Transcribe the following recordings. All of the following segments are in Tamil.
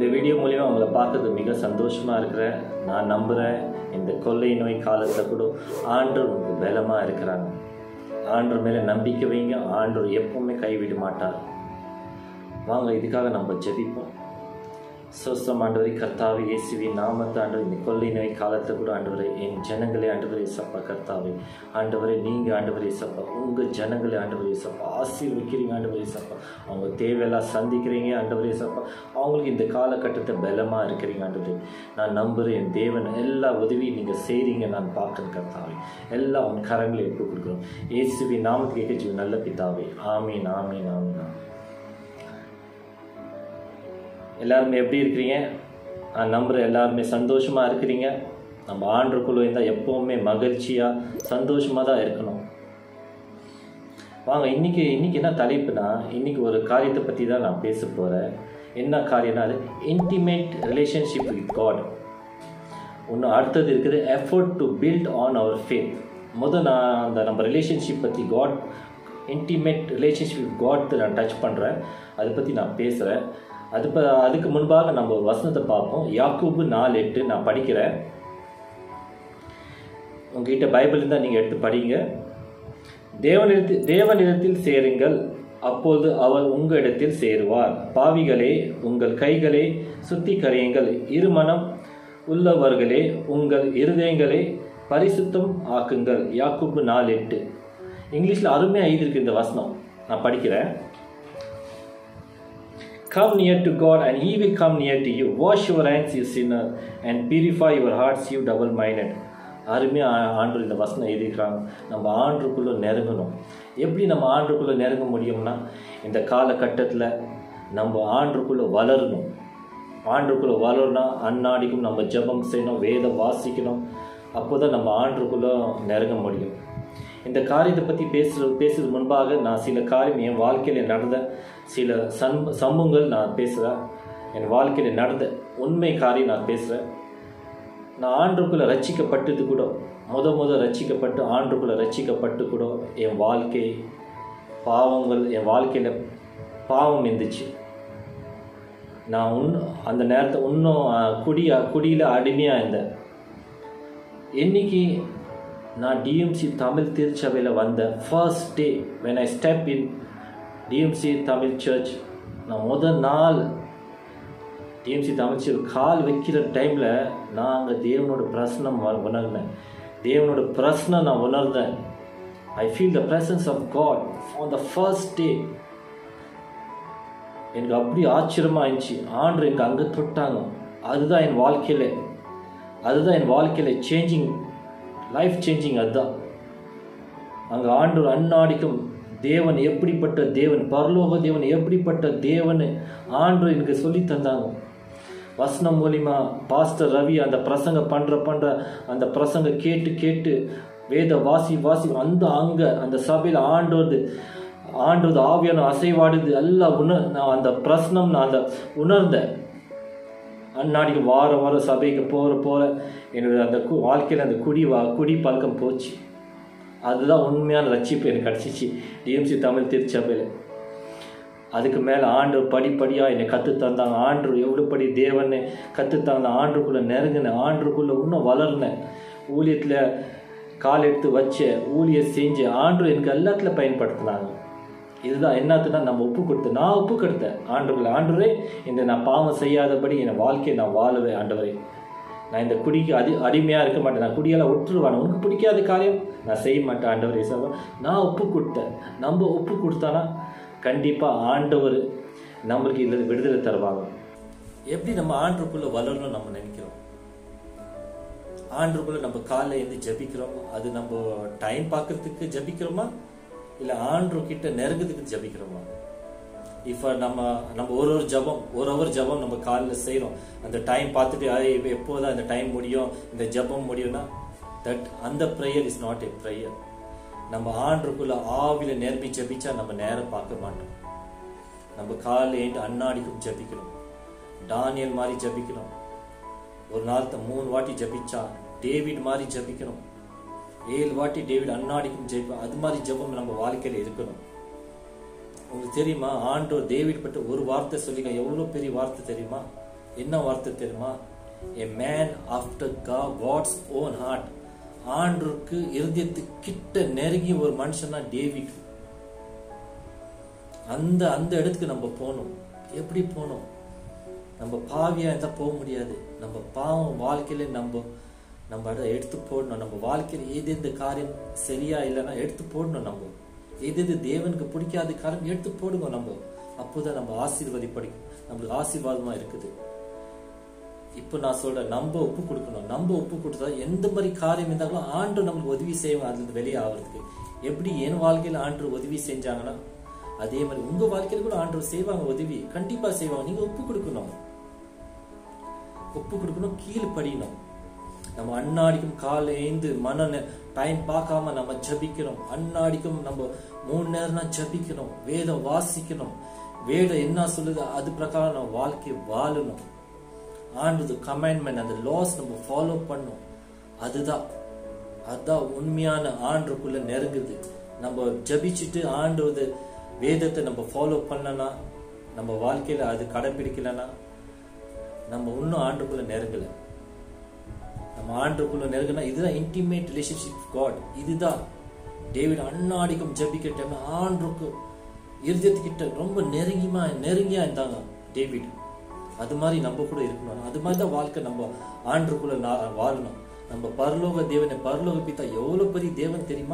இந்த வீடியோ மூலிமா உங்களை பார்க்கறது மிக சந்தோஷமாக இருக்கிறேன் நான் நம்புகிறேன் இந்த கொள்ளை நோய் காலத்தில் கூட ஆண்டவர் உங்களுக்கு பலமாக இருக்கிறாங்க ஆண்டவர் மேலே நம்பிக்கை வைங்க ஆண்டவர் எப்பவுமே கைவிட மாட்டார் வாங்க இதுக்காக நம்ம ஜெபிப்போம் சொஸ்தம் ஆண்டவரை கர்த்தாவே இயேசுவி நாமத்தை ஆண்டவர் இந்த கொள்ளை நோய் காலத்தை கூட ஆண்டவரே என் ஜனங்களே ஆண்டவரே சப்பா கர்த்தாவே ஆண்டவரே நீங்கள் ஆண்டவரே சப்பா உங்கள் ஜனங்களே ஆண்டவரே சப்பா ஆசீர்வதிக்கிறீங்க ஆண்டவரே சப்பா அவங்க தேவையெல்லாம் சந்திக்கிறீங்க ஆண்டவரே சப்பா அவங்களுக்கு இந்த காலகட்டத்தை பலமாக இருக்கிறீங்க ஆண்டவரே நான் நம்புகிறேன் என் தேவன் எல்லா உதவியும் நீங்கள் செய்கிறீங்க நான் பார்க்குறேன் கர்த்தாவே எல்லாம் உன் கரங்களை எடுத்து கொடுக்குறோம் இயேசுவி நாமத்துக்கு கேட்க நல்ல பிதாவே ஆமீன் ஆமீன் ஆமீன் ஆமீன் எல்லாருமே எப்படி இருக்கிறீங்க நான் நம்புகிறேன் எல்லாருமே சந்தோஷமாக இருக்கிறீங்க நம்ம ஆண்டுக்குள்ளே இருந்தால் எப்போவுமே மகிழ்ச்சியாக சந்தோஷமாக தான் இருக்கணும் வாங்க இன்னைக்கு இன்னைக்கு என்ன தலைப்புனா இன்னைக்கு ஒரு காரியத்தை பற்றி தான் நான் பேச போகிறேன் என்ன காரியம்னா அது இன்டிமேட் ரிலேஷன்ஷிப் வித் காட் ஒன்று அடுத்தது இருக்குது effort to build on our faith முதல் நான் அந்த நம்ம ரிலேஷன்ஷிப் பற்றி God intimate relationship with God நான் டச் பண்ணுறேன் அதை பற்றி நான் பேசுகிறேன் அது இப்போ அதுக்கு முன்பாக நம்ம ஒரு வசனத்தை பார்ப்போம் யாக்கூபு நாலு எட்டு நான் படிக்கிறேன் உங்ககிட்ட பைபிள் இருந்தால் நீங்கள் எடுத்து படிங்க தேவனிடத்தில் தேவனிடத்தில் சேருங்கள் அப்போது அவர் உங்களிடத்தில் சேருவார் பாவிகளே உங்கள் கைகளை சுத்தி கரையுங்கள் இருமனம் உள்ளவர்களே உங்கள் இருதயங்களை பரிசுத்தம் ஆக்குங்கள் யாக்கூபு நாலு எட்டு இங்கிலீஷில் அருமையாக எழுதியிருக்கு இந்த வசனம் நான் படிக்கிறேன் Come near to God, and He will come near to you. Wash your hands, you sinner, and purify your hearts, you double minded. அருமையாக ஆண்டு இந்த வசனம் எழுதிக்கிறாங்க நம்ம ஆண்டுக்குள்ளே நெருங்கணும் எப்படி நம்ம ஆண்டுக்குள்ளே நெருங்க முடியும்னா இந்த காலகட்டத்தில் நம்ம ஆண்டுக்குள்ளே வளரணும் ஆண்டுக்குள்ளே வளரணும்னா அந்நாடிக்கும் நம்ம ஜெபம் செய்யணும் வேதம் வாசிக்கணும் அப்போ தான் நம்ம ஆண்டுக்குள்ளே நெருங்க முடியும் இந்த காரியத்தை பற்றி பேசுறது பேசுறது முன்பாக நான் சில காரியம் என் வாழ்க்கையில் நடந்த சில சம் சம்பவங்கள் நான் பேசுகிறேன் என் வாழ்க்கையில் நடந்த உண்மை காரியம் நான் பேசுகிறேன் நான் ஆண்டுக்குள்ளே ரச்சிக்கப்பட்டது கூட முத முத ரச்சிக்கப்பட்டு ஆண்டுக்குள்ளே ரச்சிக்கப்பட்டு கூட என் வாழ்க்கை பாவங்கள் என் வாழ்க்கையில் பாவம் இருந்துச்சு நான் இன்னும் அந்த நேரத்தை இன்னும் குடி குடியில் அடிமையாக இருந்தேன் என்னைக்கு நான் டிஎம்சி தமிழ் திருச்சபையில் வந்த first day when I step in TMC Tamil church நான் முதல் நாள் டிஎம்சி தமிழ் சர்ச் கால் வைக்கிற டைமில் நான் அங்கே தேவனோட பிரசனம் உணர்ந்தேன் தேவனோட பிரசனம் நான் உணர்ந்தேன் I feel the presence of God on the first day எனக்கு அப்படி ஆச்சரியமாக இருந்துச்சு ஆண்டு எனக்கு அங்கே தொட்டாங்க அதுதான் என் வாழ்க்கையில் அதுதான் என் வாழ்க்கையில் சேஞ்சிங் லைஃப் சேஞ்சிங் அதுதான் அங்கே ஆண்டு அன்னாடிக்கும் தேவன் எப்படிப்பட்ட தேவன் பரலோக தேவன் எப்படிப்பட்ட தேவன் ஆண்டு எனக்கு சொல்லி தந்தாங்க வசனம் மூலிமா பாஸ்டர் ரவி அந்த பிரசங்க பண்ணுற பண்ணுற அந்த பிரசங்க கேட்டு கேட்டு வேத வாசி வாசி அந்த அங்கே அந்த சபையில் ஆண்டோது ஆண்டோது ஆவியான அசைவாடுது எல்லாம் உணர் நான் அந்த பிரசனம் நான் அந்த உணர்ந்தேன் அந்நாடிக்கு வார வாரம் சபைக்கு போகிற போகிற என்னோட அந்த கு வாழ்க்கையில் அந்த குடி வா குடி பழக்கம் போச்சு அதுதான் உண்மையான ரட்சிப்பு எனக்கு கிடச்சிச்சு டிஎம்சி தமிழ் திருச்சபையில் அதுக்கு மேலே ஆண்டு படிப்படியாக என்னை கற்று தந்தாங்க ஆண்டு எவ்வளோ படி தேவனை கற்று தந்த ஆண்டுக்குள்ளே நெருங்கினேன் ஆண்டுக்குள்ளே இன்னும் வளர்னேன் ஊழியத்தில் கால் எடுத்து வச்ச ஊழிய செஞ்சு ஆண்டு எனக்கு எல்லாத்துல பயன்படுத்தினாங்க இதுதான் என்னத்துனா நம்ம ஒப்பு கொடுத்து நான் ஒப்பு கொடுத்தேன் ஆண்டுகளை ஆண்டுவரே இந்த நான் பாவம் செய்யாதபடி என் வாழ்க்கையை நான் வாழுவேன் ஆண்டவரே நான் இந்த குடிக்கு அடி அடிமையாக இருக்க மாட்டேன் நான் குடியெல்லாம் விட்டுருவேன் உனக்கு பிடிக்காத காரியம் நான் செய்ய மாட்டேன் ஆண்டவரே சார் நான் ஒப்பு கொடுத்தேன் நம்ம ஒப்பு கொடுத்தானா கண்டிப்பாக ஆண்டவர் நம்மளுக்கு இதில் விடுதலை தருவாங்க எப்படி நம்ம ஆண்டுக்குள்ளே வளரணும்னு நம்ம நினைக்கிறோம் ஆண்டுக்குள்ளே நம்ம காலைல இருந்து ஜபிக்கிறோம் அது நம்ம டைம் பார்க்கறதுக்கு ஜபிக்கிறோமா இல்லை ஆண்டு கிட்ட நெருங்கிறதுக்கு ஜபிக்கிறோமா இப்போ நம்ம நம்ம ஒரு ஒரு ஜபம் ஒரு ஒரு ஜபம் நம்ம காலையில் செய்கிறோம் அந்த டைம் பார்த்துட்டு எப்போதான் இந்த டைம் முடியும் இந்த ஜபம் முடியும்னா தட் அந்த prayer is not a prayer நம்ம ஆண்டுக்குள்ள ஆவில நேர்மை ஜபிச்சா நம்ம நேரம் பார்க்க மாட்டோம் நம்ம காலையில் ஏண்டு அண்ணாடிக்கும் ஜபிக்கணும் டானியல் மாதிரி ஜபிக்கணும் ஒரு நாள் மூணு வாட்டி ஜபிச்சா டேவிட் மாதிரி ஜபிக்கணும் ஏழு வாட்டி டேவிட் அண்ணாடிக்கும் ஜெயிப்போம் அது மாதிரி ஜெபம் நம்ம வாழ்க்கையில இருக்கணும் உங்களுக்கு தெரியுமா ஆண்டோர் டேவிட் பட்டு ஒரு வார்த்தை சொல்லிங்க எவ்வளோ பெரிய வார்த்தை தெரியுமா என்ன வார்த்தை தெரியுமா a man after God's own heart ஆண்டுக்கு இருதயத்து கிட்ட நெருங்கி ஒரு மனுஷனா டேவிட் அந்த அந்த இடத்துக்கு நம்ம போகணும் எப்படி போகணும் நம்ம பாவியா இருந்தா போக முடியாது நம்ம பாவம் வாழ்க்கையில நம்ம நம்ம அதை எடுத்து போடணும் நம்ம வாழ்க்கையில எது எந்த காரியம் சரியா இல்லைன்னா எடுத்து போடணும் நம்ம எது எது தேவனுக்கு பிடிக்காத காரியம் எடுத்து போடுங்க நம்ம அப்போதான் நம்ம ஆசீர்வதிப்படி நம்மளுக்கு ஆசீர்வாதமா இருக்குது இப்போ நான் சொல்றேன் நம்ம ஒப்பு கொடுக்கணும் நம்ம ஒப்பு கொடுத்தா எந்த மாதிரி காரியம் இருந்தாலும் ஆண்டு நம்மளுக்கு உதவி செய்வோம் அதுல இருந்து வெளியே ஆகுறதுக்கு எப்படி என் வாழ்க்கையில ஆண்டு உதவி செஞ்சாங்கன்னா அதே மாதிரி உங்க வாழ்க்கையில கூட ஆண்டு செய்வாங்க உதவி கண்டிப்பா செய்வாங்க நீங்க ஒப்பு கொடுக்கணும் ஒப்பு கொடுக்கணும் கீழ் படிக்கணும் நம்ம அன்னாடிக்கும் காலை ஏந்து மன டைம் பார்க்காம நம்ம ஜபிக்கணும் அன்னாடிக்கும் நம்ம மூணு நேரம்னா ஜபிக்கணும் வேதம் வாசிக்கணும் வேதம் என்ன சொல்லுது அது பிரகாரம் நம்ம வாழ்க்கை வாழணும் ஆண்டு கமெண்ட்மெண்ட் அந்த லாஸ் நம்ம ஃபாலோ பண்ணும் அதுதான் அதுதான் உண்மையான ஆண்டுக்குள்ள நெருங்குது நம்ம ஜபிச்சுட்டு ஆண்டு வேதத்தை நம்ம ஃபாலோ பண்ணலனா நம்ம வாழ்க்கையில அது கடைபிடிக்கலனா நம்ம இன்னும் ஆண்டுக்குள்ள நெருங்கல நம்ம ஆண்டுக்குள்ள நெருங்கினா இதுதான் இன்டிமேட் ரிலேஷன்ஷிப் காட் இதுதான் டேவிட் அண்ணாடிக்கும் ஜபிக்கிற டைம்ல ஆண்டுக்கு இருதயத்துக்கிட்ட ரொம்ப நெருங்கிமா நெருங்கியா இருந்தாங்க டேவிட் அது மாதிரி நம்ம கூட இருக்கணும் அது மாதிரி தான் வாழ்க்கை நம்ம ஆண்டுக்குள்ள நா- வாழணும் நம்ம பரலோக தேவனை பரலோக பித்தா எவ்வளவு பெரிய தேவன் தெரியுமா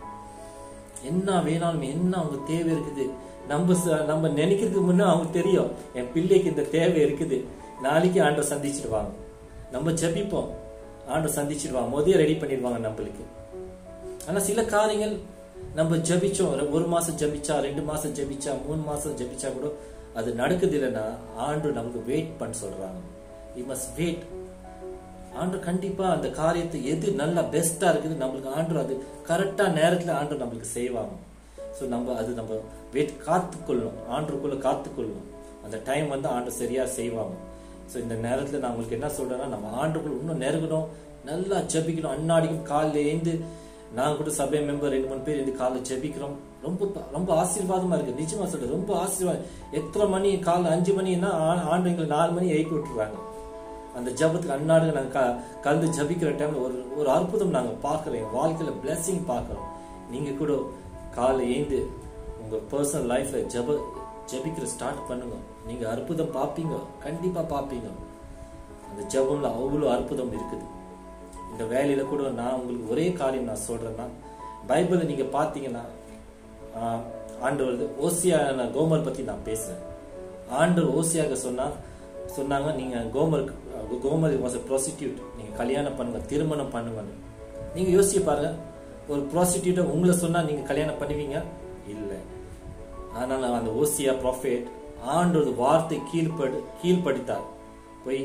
என்ன வேணாலும் என்ன அவங்க தேவை இருக்குது நம்ம ச- நம்ம நினைக்கிறதுக்கு முன்னே அவங்களுக்கு தெரியும் என் பிள்ளைக்கு இந்த தேவை இருக்குது நாளைக்கு ஆண்டை சந்திச்சிடுவாங்க நம்ம ஜெபிப்போம் ஆண்டை சந்திச்சிடுவாங்க முதல்ல ரெடி பண்ணிடுவாங்க நம்மளுக்கு ஆனா சில காரியங்கள் நம்ம ஜெபிச்சோம் ஒரு- ஒரு மாசம் ஜெபிச்சா ரெண்டு மாசம் ஜெபிச்சா மூணு மாசம் ஜெபிச்சா கூட அது நடக்குது இல்லைன்னா ஆண்டு நமக்கு வெயிட் பண்ண சொல்றாங்க யூ மஸ்ட் வெயிட் ஆண்டு கண்டிப்பா அந்த காரியத்தை எது நல்லா பெஸ்டா இருக்குது நம்மளுக்கு ஆண்டு அது கரெக்டா நேரத்துல ஆண்டு நம்மளுக்கு செய்வாங்க ஸோ நம்ம அது நம்ம வெயிட் காத்துக்கொள்ளணும் ஆண்டுக்குள்ள காத்துக்கொள்ளணும் அந்த டைம் வந்து ஆண்டு சரியா செய்வாங்க ஸோ இந்த நேரத்துல நான் உங்களுக்கு என்ன சொல்றேன்னா நம்ம ஆண்டுக்குள்ள இன்னும் நெருங்கணும் நல்லா ஜெபிக்கணும் அன்னாடிக்கும் காலையில ஏந்து நான் கூட சபை மெம்பர் ரெண்டு மூணு பேர் இந்த காலைல ஜெபிக்கிறோம் ரொம்ப ரொம்ப ஆசீர்வாதமா இருக்கு நிச்சயமா சொல்றேன் ரொம்ப ஆசீர்வாதம் எத்தனை மணி காலைல அஞ்சு மணின்னா ஆ- ஆண்டு எங்களுக்கு நாலு மணி எழுப்பி விட்டுருவாங்க அந்த ஜபத்துக்கு அன்னாடு நாங்க க- கலந்து ஜபிக்கிற டைம்ல ஒரு ஒரு அற்புதம் நாங்க பார்க்கிறோம் என் வாழ்க்கையில blessing பார்க்கிறோம் நீங்க கூட காலை ஏந்து உங்க பர்சனல் லைஃப்ல ஜப ஜபிக்கிற ஸ்டார்ட் பண்ணுங்க நீங்க அற்புதம் பார்ப்பீங்க கண்டிப்பா பார்ப்பீங்க அந்த ஜபம்ல அவ்வளவு அற்புதம் இருக்குது இந்த வேலையில கூட நான் உங்களுக்கு ஒரே காரியம் நான் சொல்றேன்னா பைபிளை நீங்க பார்த்தீங்கன்னா ஆஹ், ஆண்டவர் ஓசியா கோமர் பத்தி நான் பேசுறேன் ஆண்டவர் ஓசியாக சொன்னா சொன்னாங்க நீங்க கோமர் கோமர் வாஸ் ப்ராசிக்யூட் நீங்க கல்யாணம் பண்ணுங்க திருமணம் பண்ணுங்கன்னு நீங்க யோசிச்சு பாருங்க ஒரு ப்ராசிக்யூட்டை உங்களை சொன்னா நீங்க கல்யாணம் பண்ணுவீங்க இல்லை ஆனால் அந்த ஓசியா ப்ராஃபேட் ஆண்டோட வார்த்தை கீழ்படு கீழ்படித்தார் போய்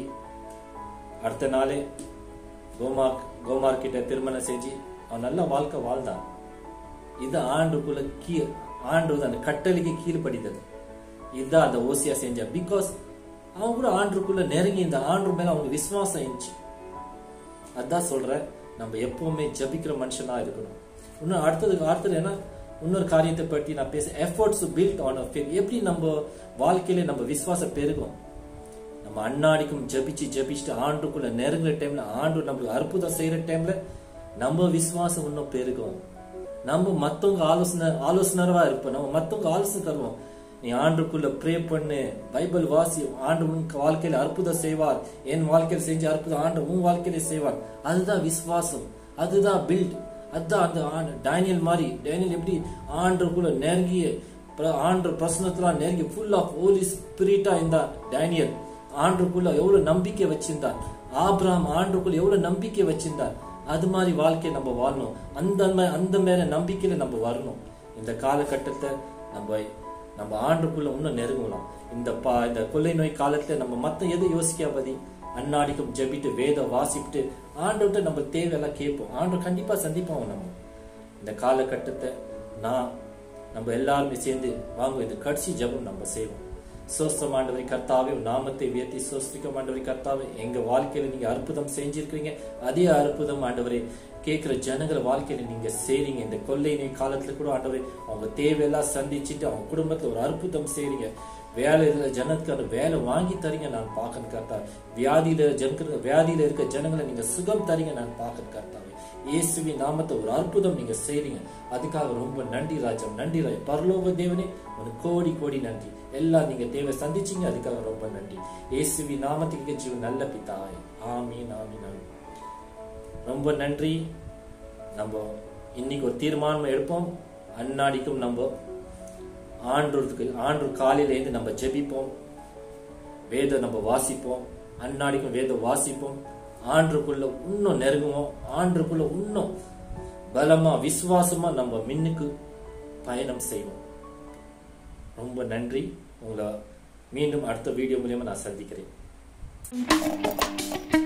அடுத்த நாளே கோமார் கோமார் கிட்ட திருமணம் செஞ்சு அவன் நல்ல வாழ்க்கை வாழ்ந்தான் இது ஆண்டுக்குள்ள கீ ஆண்டு அந்த கட்டளைக்கு கீழ்படித்தது இதுதான் அந்த ஓசியா செஞ்ச பிகாஸ் அவன் கூட ஆண்டுக்குள்ள நெருங்கி இந்த ஆண்டு மேல அவங்க விசுவாசம் இருந்துச்சு அதான் சொல்றேன் நம்ம எப்பவுமே ஜபிக்கிற மனுஷனா இருக்கணும் இன்னும் அடுத்தது அடுத்தது என்ன இன்னொரு காரியத்தை பற்றி நான் பேச எஃபர்ட்ஸ் பில்ட் ஆன் எப்படி நம்ம வாழ்க்கையில நம்ம விசுவாசம் பெருகும் நம்ம அண்ணாடிக்கும் ஜபிச்சு ஜபிச்சுட்டு ஆண்டுக்குள்ள நெருங்குற டைம்ல ஆண்டு நம்மளுக்கு அற்புதம் செய்யற டைம்ல நம்ம விசுவாசம் இன்னும் பெருகும் நம்ம மத்தவங்க ஆலோசனை ஆலோசனரா இருப்போம் நம்ம மத்தவங்க ஆலோசனை தருவோம் நீ ஆண்டுக்குள்ள ப்ரே பண்ணு பைபிள் வாசி ஆண்டு உன் வாழ்க்கையில அற்புதம் செய்வார் என் வாழ்க்கையில செஞ்ச அற்புதம் ஆண்டு உன் வாழ்க்கையில செய்வார் அதுதான் விசுவாசம் அதுதான் பில்ட் அதுதான் அந்த ஆண்டு டேனியல் மாதிரி டேனியல் எப்படி ஆண்டுக்குள்ள நெருங்கிய பிர- ஆண்டு பிரசனத்துல நெருங்கி ஃபுல் ஆஃப் ஹோலி ஸ்பிரிட்டா இருந்தா டேனியல் ஆண்டுக்குள்ள எவ்வளவு நம்பிக்கை வச்சிருந்தார் ஆபிரகாம் ஆண்டுக்குள்ள எவ்வளவு நம்பிக்கை வச்சிருந்தார் அது மாதிரி வாழ்க்கையை நம்ம வாழணும் அந்த மா- அந்த மேல நம்பிக்கையில நம்ம வரணும் இந்த காலகட்டத்தை நம்ம நம்ம ஆண்டுக்குள்ள இன்னும் நெருங்கலாம் இந்த பா இந்த கொள்ளை நோய் காலத்துல நம்ம மத்த எது யோசிக்காபதி அன்னாடிக்கும் ஜெபிட்டு வேத வாசிப்பிட்டு ஆண்டுகிட்ட நம்ம தேவையெல்லாம் கேட்போம் ஆண்டு கண்டிப்பா சந்திப்போம் நம்ம இந்த காலகட்டத்தை நான் நம்ம எல்லாருமே சேர்ந்து வாங்க இந்த கடைசி ஜெபம் நம்ம செய்வோம் சோஸ்தம் ஆண்டவரை கர்த்தாவே உன் நாமத்தை உயர்த்தி சோஸ்திக்கம் ஆண்டவரை கர்த்தாவே எங்க வாழ்க்கையில நீங்க அற்புதம் செஞ்சிருக்கீங்க அதே அற்புதம் ஆண்டவரே கேட்கிற ஜனங்கள் வாழ்க்கையில நீங்க செய்றீங்க இந்த கொள்ளை நோய் காலத்துல கூட ஆண்டவரே அவங்க தேவையெல்லாம் சந்திச்சுட்டு அவங்க குடும்பத்துல ஒரு அற்புதம் செய்றீங்க வேலை இருக்கிற ஜனத்துக்கு அந்த வேலை வாங்கி தரீங்க நான் பார்க்கணும் கர்த்தா வியாதியில ஜனக்கு வியாதியில இருக்க ஜனங்களை நீங்க சுகம் தரீங்க நான் பார்க்கணும் கர்த்தாவே இயேசுவி நாமத்தை ஒரு அற்புதம் நீங்க செய்றீங்க அதுக்காக ரொம்ப நன்றி ராஜம் நன்றி ராஜ் பரலோக தேவனே உனக்கு கோடி கோடி நன்றி எல்லாம் நீங்க தேவை சந்திச்சீங்க அதுக்காக ரொம்ப நன்றி இயேசுவி நாமத்துக்கு ஜீவன் நல்ல பிதாய் ஆமீன் ஆமீன் ஆமீன் ரொம்ப நன்றி நம்ம இன்னைக்கு ஒரு தீர்மானம் எடுப்போம் அந்நாடிக்கும் நம்ம ஆண்டுறதுக்கு ஆண்டு காலையில இருந்து நம்ம ஜெபிப்போம் வேத நம்ம வாசிப்போம் அந்நாடிக்கும் வேதம் வாசிப்போம் ஆண்டுக்குள்ள இன்னும் நெருங்குவோம் ஆண்டுக்குள்ள இன்னும் பலமா விசுவாசமா நம்ம மின்னுக்கு பயணம் செய்வோம் ரொம்ப நன்றி உங்களை மீண்டும் அடுத்த வீடியோ மூலியமா நான் சந்திக்கிறேன்